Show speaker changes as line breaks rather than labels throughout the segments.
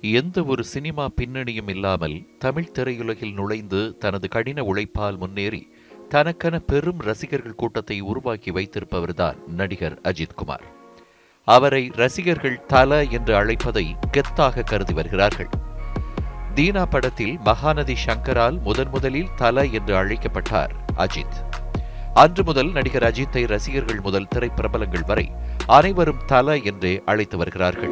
எந்த ஒரு சினிமா பின்னணியும் இல்லாமல் தமிழ் திரையுலகில் நுழைந்து தனது கடின உழைப்பால் முன்னேறி தனக்கென பெரும் ரசிகர்கள் கூட்டத்தை உருவாக்கி வைத்திருப்பவர்தான் நடிகர் அஜித் குமார் அவரை ரசிகர்கள் தல என்று அழைப்பதை கெத்தாக கருதி வருகிறார்கள் தீனா படத்தில் மகாநதி சங்கரால் முதன் முதலில் தல என்று அழைக்கப்பட்டார் அஜித் அன்று முதல் நடிகர் அஜித்தை ரசிகர்கள் முதல் திரைப்பிரபலங்கள் வரை அனைவரும் தல என்றே அழைத்து வருகிறார்கள்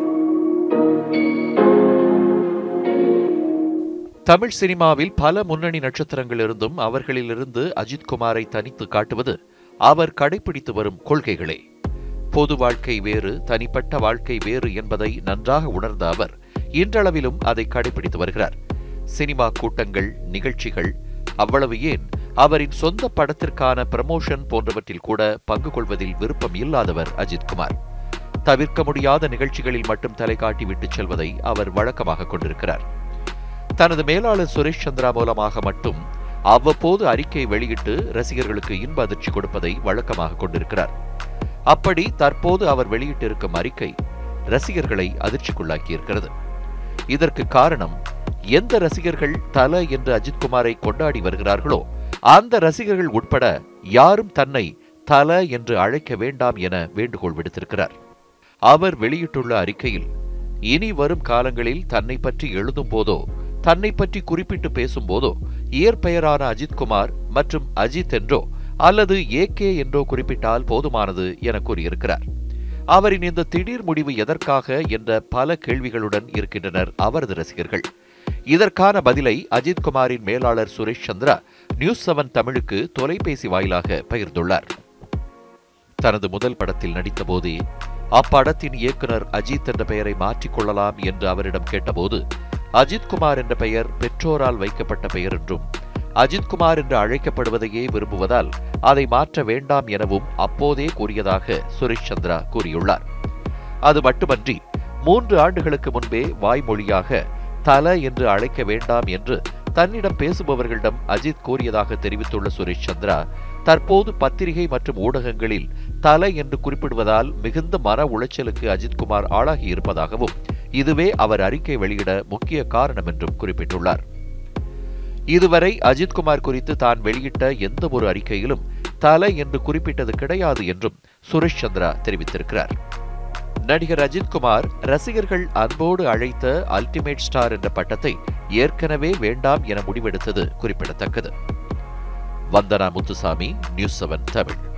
தமிழ் சினிமாவில் பல முன்னணி நட்சத்திரங்கள் இருந்தும் அவர்களிலிருந்து அஜித் குமாரை தனித்து காட்டுவது அவர் கடைபிடித்து வரும் கொள்கைகளே பொது வாழ்க்கை வேறு தனிப்பட்ட வாழ்க்கை வேறு என்பதை நன்றாக உணர்ந்த அவர் இன்றளவிலும் அதை கடைபிடித்து வருகிறார் சினிமா கூட்டங்கள் நிகழ்ச்சிகள் அவ்வளவு ஏன் அவரின் சொந்த படத்திற்கான பிரமோஷன் போன்றவற்றில் கூட பங்கு கொள்வதில் விருப்பம் இல்லாதவர் அஜித் குமார் தவிர்க்க முடியாத நிகழ்ச்சிகளில் மட்டும் தலை காட்டி விட்டுச் செல்வதை அவர் வழக்கமாக கொண்டிருக்கிறார் தனது மேலாளர் சுரேஷ் சந்திரா மூலமாக மட்டும் அவ்வப்போது அறிக்கை வெளியிட்டு ரசிகர்களுக்கு இன்ப அதிர்ச்சி கொடுப்பதை வழக்கமாக கொண்டிருக்கிறார் அப்படி தற்போது அவர் வெளியிட்டிருக்கும் அறிக்கை ரசிகர்களை அதிர்ச்சிக்குள்ளாக்கியிருக்கிறது இதற்கு காரணம் எந்த ரசிகர்கள் தல என்று அஜித்குமாரை கொண்டாடி வருகிறார்களோ அந்த ரசிகர்கள் உட்பட யாரும் தன்னை தல என்று அழைக்க வேண்டாம் என வேண்டுகோள் விடுத்திருக்கிறார் அவர் வெளியிட்டுள்ள அறிக்கையில் இனி வரும் காலங்களில் தன்னை பற்றி எழுதும் போதோ தன்னை பற்றி குறிப்பிட்டு பேசும்போதோ இயற்பெயரான அஜித்குமார் மற்றும் அஜித் என்றோ அல்லது ஏகே என்றோ குறிப்பிட்டால் போதுமானது என கூறியிருக்கிறார் அவரின் இந்த திடீர் முடிவு எதற்காக என்ற பல கேள்விகளுடன் இருக்கின்றனர் அவரது ரசிகர்கள் இதற்கான பதிலை அஜித் குமாரின் மேலாளர் சுரேஷ் சந்திரா நியூஸ் செவன் தமிழுக்கு தொலைபேசி வாயிலாக பகிர்ந்துள்ளார் தனது முதல் படத்தில் நடித்தபோதே அப்படத்தின் இயக்குனர் அஜித் என்ற பெயரை மாற்றிக்கொள்ளலாம் என்று அவரிடம் கேட்டபோது அஜித் குமார் என்ற பெயர் பெற்றோரால் வைக்கப்பட்ட பெயர் என்றும் அஜித் குமார் என்று அழைக்கப்படுவதையே விரும்புவதால் அதை மாற்ற வேண்டாம் எனவும் அப்போதே கூறியதாக சுரேஷ் சந்திரா கூறியுள்ளார் அது மட்டுமன்றி மூன்று ஆண்டுகளுக்கு முன்பே வாய்மொழியாக தல என்று அழைக்க வேண்டாம் என்று தன்னிடம் பேசுபவர்களிடம் அஜித் கூறியதாக தெரிவித்துள்ள சுரேஷ் சந்திரா தற்போது பத்திரிகை மற்றும் ஊடகங்களில் தல என்று குறிப்பிடுவதால் மிகுந்த மன உளைச்சலுக்கு அஜித்குமார் ஆளாகி இருப்பதாகவும் இதுவே அவர் அறிக்கை வெளியிட முக்கிய காரணம் என்றும் குறிப்பிட்டுள்ளார் இதுவரை அஜித்குமார் குறித்து தான் வெளியிட்ட எந்த ஒரு அறிக்கையிலும் தல என்று குறிப்பிட்டது கிடையாது என்றும் சுரேஷ் சந்திரா தெரிவித்திருக்கிறார் நடிகர் அஜித்குமார் ரசிகர்கள் அன்போடு அழைத்த அல்டிமேட் ஸ்டார் என்ற பட்டத்தை ஏற்கனவே வேண்டாம் என முடிவெடுத்தது குறிப்பிடத்தக்கது வந்தனா முத்துசாமி நியூஸ் செவன் தமிழ்